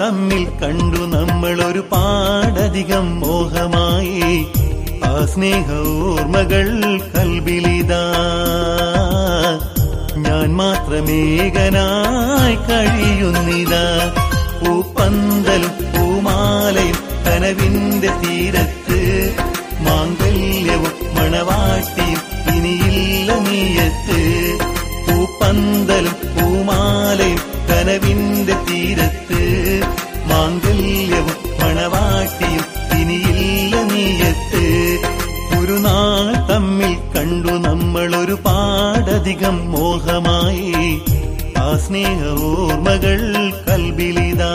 തമ്മിൽ കണ്ടു നമ്മൾ ഒരു പാടധികം മോഹമായി ആ സ്നേഹ ഓർമ്മകൾ കൽബിലിതാ ഞാൻ മാത്രമേകനായി കഴിയുന്നിതാ പൂപ്പന്തലും പൂമാലയും കനവിന്റെ തീരത്ത് മാംഗല്യവും മണവാട്ടിയും ഇനിയില്ല നീയത്ത് പൂപ്പന്തലും പൂമാലയും കനവിന്റെ തീരത്ത് മാംഗല്യവും മണവാട്ടിയും ഇനിയില്ല നീയത്ത് ഒരു നാൾ തമ്മിൽ കണ്ടു നമ്മൾ ഒരു പാടധികം മോഹമായി ആ സ്നേഹ ഓർമ്മകൾ കൽബിലിതാ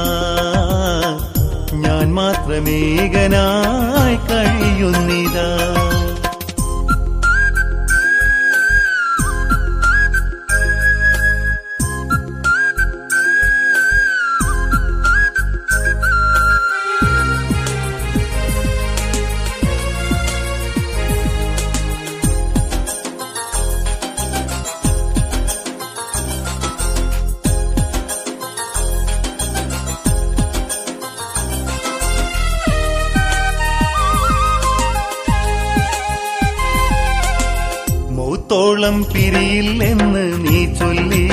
ഞാൻ മാത്രമേകനായി കഴിയുന്നിതാ മൗത്തോളം പിരിയില്ലെന്ന് നീ ചൊല്ലി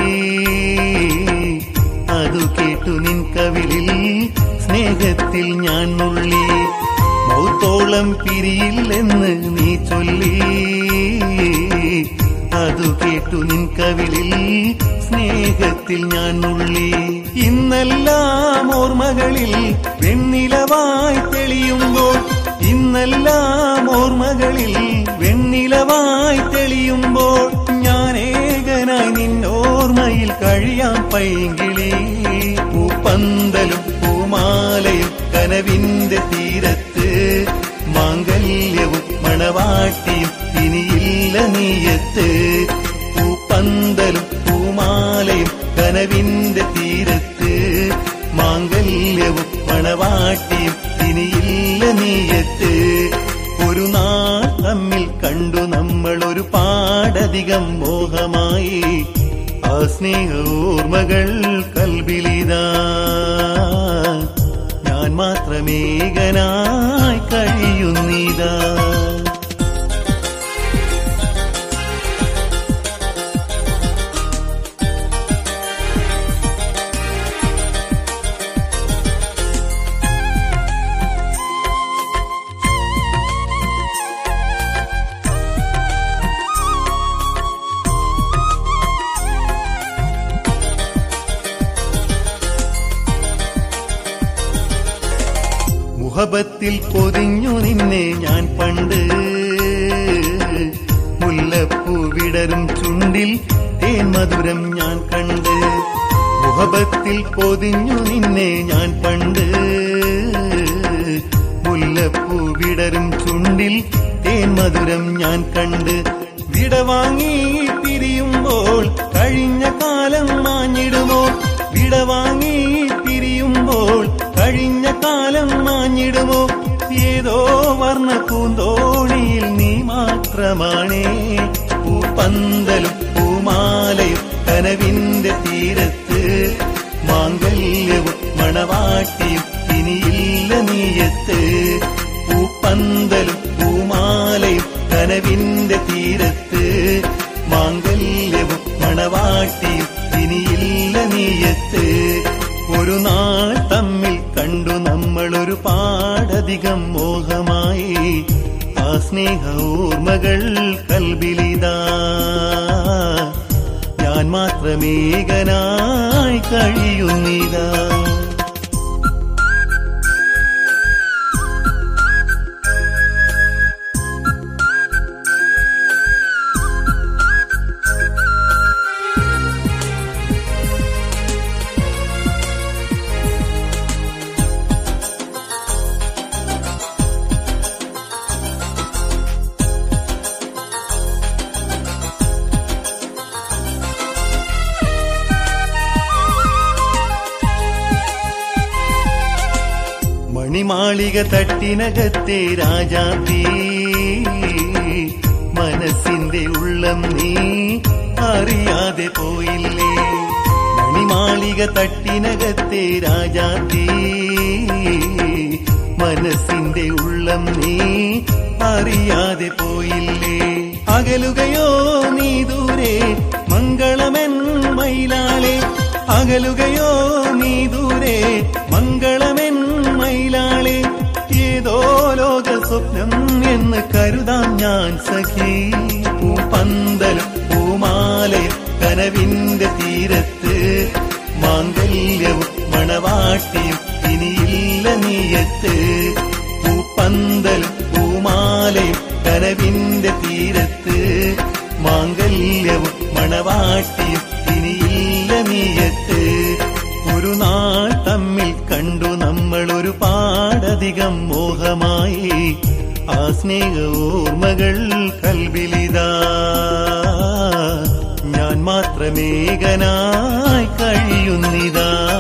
അതു കേട്ടു നിൻ കവിളിൽ സ്നേഹത്തിൽ ഞാൻ നുള്ളി മൗത്തോളം പിരിയില്ലെന്ന് നീ ചൊല്ലി അതു കേട്ടു നിൻ കവിളിൽ സ്നേഹത്തിൽ ഞാൻ നുള്ളി ഇന്നെല്ലാം ഓർമ്മകളിൽ വെണ്ണിലവായി തെളിയുമ്പോൾ ഇന്നെല്ലാം ഓർമ്മകളിൽ വെണ്ണിലവായി തെളിയുമ്പോൾ ഞാൻ ഏകനായി നിന്നോർമ്മയിൽ കഴിയാം പൈങ്കിളി പൂപ്പന്തലും പൂമാലയും കനവിന്റെ തീരത്ത് മാംഗല്യവും മണവാട്ടിയും ഇനിയില്ല നീയത്ത് പൂപ്പന്തലും പൂമാലയും കനവിന്റെ തീരത്ത് മാംഗല്യവും മണവാട്ടിയും ഇനിയില്ല നീയത്ത് ഒരു നാൾ തമ്മിൽ കണ്ടു നമ്മൾ ഒരു പാടധികം മോഹമായി ആ സ്നേഹ ഓർമ്മകൾ കൽബിലിതാ ഞാൻ മാത്രമേകനായി കഴിയുന്നിതാ മുഹബത്തിൽ പൊതിഞ്ഞു നിന്നെ ഞാൻ പണ്ട് മുല്ലപ്പൂ വിടരും ചുണ്ടിൽ തേൻ മധുരം ഞാൻ കണ്ട് മുഹബത്തിൽ പൊതിഞ്ഞു നിന്നെ ഞാൻ പണ്ട് മുല്ലപ്പൂ വിടരും ചുണ്ടിൽ തേൻ മധുരം ഞാൻ കണ്ട് വിടവാങ്ങി പിരിയുമ്പോൾ കഴിഞ്ഞ കാലം മാഞ്ഞിടുമോ വിടവാങ്ങി പിരിയുമ്പോൾ കഴിഞ്ഞ കാലം മാഞ്ഞിടുമോ ഏതോ വർണ്ണ പൂന്തോണിയിൽ നീ മാത്രമാണേ പൂപ്പന്തലും പൂമാലയും കനവിന്റെ തീരത്ത് മാംഗല്യവും മണവാട്ടിയും ഇനിയില്ല നീയത്ത് പൂപ്പന്തലും പൂമാലയും കനവിന്റെ തീരത്ത് മാംഗല്യവും മണവാട്ടിയും ഇനിയില്ല നീയത്ത് ഒരു നാൾ തമ്മിൽ കണ്ടു നമ്മൾ ഒരു പാടധികം മോഹമായി ആ സ്നേഹ ഓർമ്മകൾ കൽബിലിതാ ഞാൻ മാത്രമേകനായി കഴിയുന്നിതാ മണിമാളിക തട്ടിനകത്തെ രാജാത്തി മനസ്സിന്റെ ഉള്ളം നീ അറിയാതെ പോയില്ലേ മണിമാളിക മണിമാളിക തട്ടിനകത്തെ രാജാത്തീ മനസ്സിന്റെ ഉള്ളം നീ അറിയാതെ പോയില്ലേ അകലുകയോ നീ ദൂരെ മംഗളമെൻ മയിലാളെ അകലുകയോ നീ ദൂരെ മംഗളമെൻ മയിലാളെ ഏതോ ലോക സ്വപ്നം എന്ന് കരുതാം ഞാൻ സഖി പൂപ്പന്തലും പൂമാലയും കനവിന്റെ തീരത്ത് മാംഗല്യവും മണവാട്ടിയും ഇനിയില്ല നീയത്ത് പൂപ്പന്തലും പൂമാലയും കനവിന്റെ തീരത്ത് മാംഗല്യവും മണവാട്ടിയും ഇനിയില്ല നീയത്ത് ഒരു നാൾ തമ്മിൽ കണ്ടു നമ്മൾ ഒരു പാടധികം മോഹമായി ആ സ്നേഹ ഓർമ്മകൾ കൽവിലിതാ ഞാൻ മാത്രമേകനായി കഴിയുന്നിതാ